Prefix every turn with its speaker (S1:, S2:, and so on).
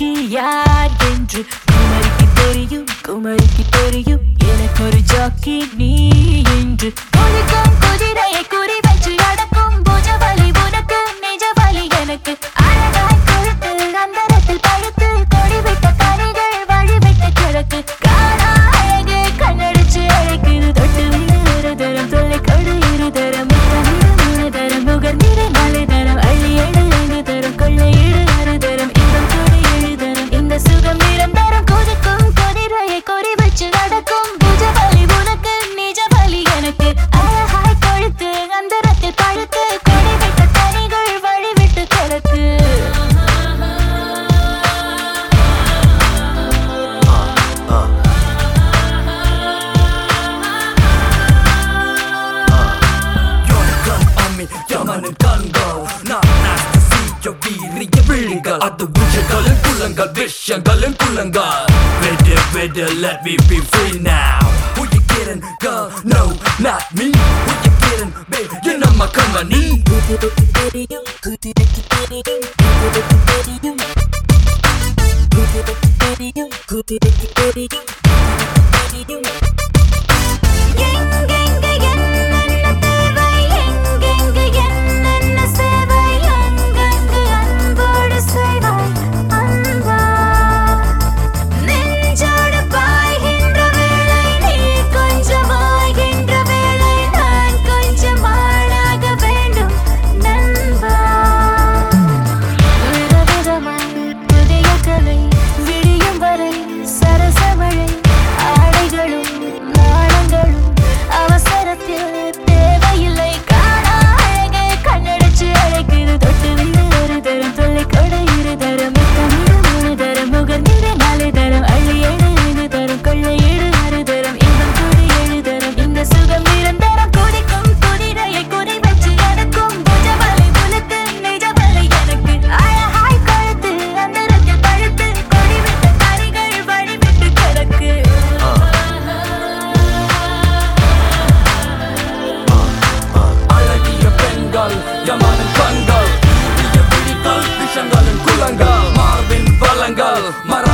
S1: நீ யார் என்று குமரிக்கு தெரியும் குமரிக்கு தெரியும் எனக்கு ஒரு ஜாக்கி நீ என்று ஒழுக்கம் குதிரையை குறி வச்சு அடக்கும் புஜவலி உனக்கு நிஜவலி எனக்கு அழகாய் கொழுத்து அந்தரத்தில் பழுத்து கொடிவிட்ட கனிகள் வழிவிட்ட கிழக்கு காணா அழகு கண்ணடிச்சு அழைக்குது தொட்டு விடு ஒரு தரம் தொல்லை கொடு இரு தரம் முத்தமிடு மூணு தரம் முகர்ந்திரு நாலு தரம் அள்ளி எடு ஐந்து தரம் கொள்ளை இடு ஆறு தரம் இன்பம் கொடு ஏழு தரம் இந்த சுகம் நிரந்தரம் கொதிக்கும் கொதிரையை கொறி வச்சு நடக்கும் புஜவலி உனக்கு நிஜவலி எனக்கு அழகாய் கொழுத்து அந்தரத்தில் பழுத்து கொடிவிட்ட கனிகள் வழிவிட்டு கிழக்கு
S2: யோகம் அம்மி யமனின் கண்கள் நான் நாஸ்தசிய வீரிய விழிகள் அது விஷயங்களின் குள்ளங்கள் விஷயங்களின் குள்ளங்கள் விடு விடு let me be free now who you kidding girl no not me who you kidding babe you know my company
S1: எங்கெங்க என்னென்ன தேவை எங்கெங்க என்னென்ன சேவை அங்கங்கு அன்போடு செய்வாய் அன்பா நெஞ்சோடு பாய்கின்ற வேளை நீ கொஞ்சம் ஆகின்ற வேளை நான் கொஞ்சம் ஆளாக வேண்டும் நண்பா விதவிதமாய் புதிய கலை விடியும் வரை சரசமழை ஆடைகளும் நாணங்களும் அவசரத்தில் தேவையில்லை காணா அழகே கண்ணடிச்சு அழைக்குது தொட்டு விடு ஒரு தரம் தொல்லை கொடை இரு தரம் முத்தமிடு மூணு தரம் முகர்ந்திடு நாலு தரம் அள்ளி ஏழு ஐந்து தரம் கொள்ளை ஏழு ஆறு தரம் இன்பம் கூடி ஏழு தரம் இந்த சுகம் நிரந்தரம் கொதிக்கும் குதிரையை குறி வச்சு நடக்கும் புஜவலி உனக்கு நிஜவலி எனக்கு அழகாய் கழுத்து அந்தரத்தில் பழுத்து கொடிவிட்ட கரிகள் வழிவிட்டு கிடக்கு
S2: அழகிய பெண்கள் யமனின் கண்கள் வீரிய விழிகள் விஷயங்களின் குள்ளங்கள் மார்பின் வளங்கள் மர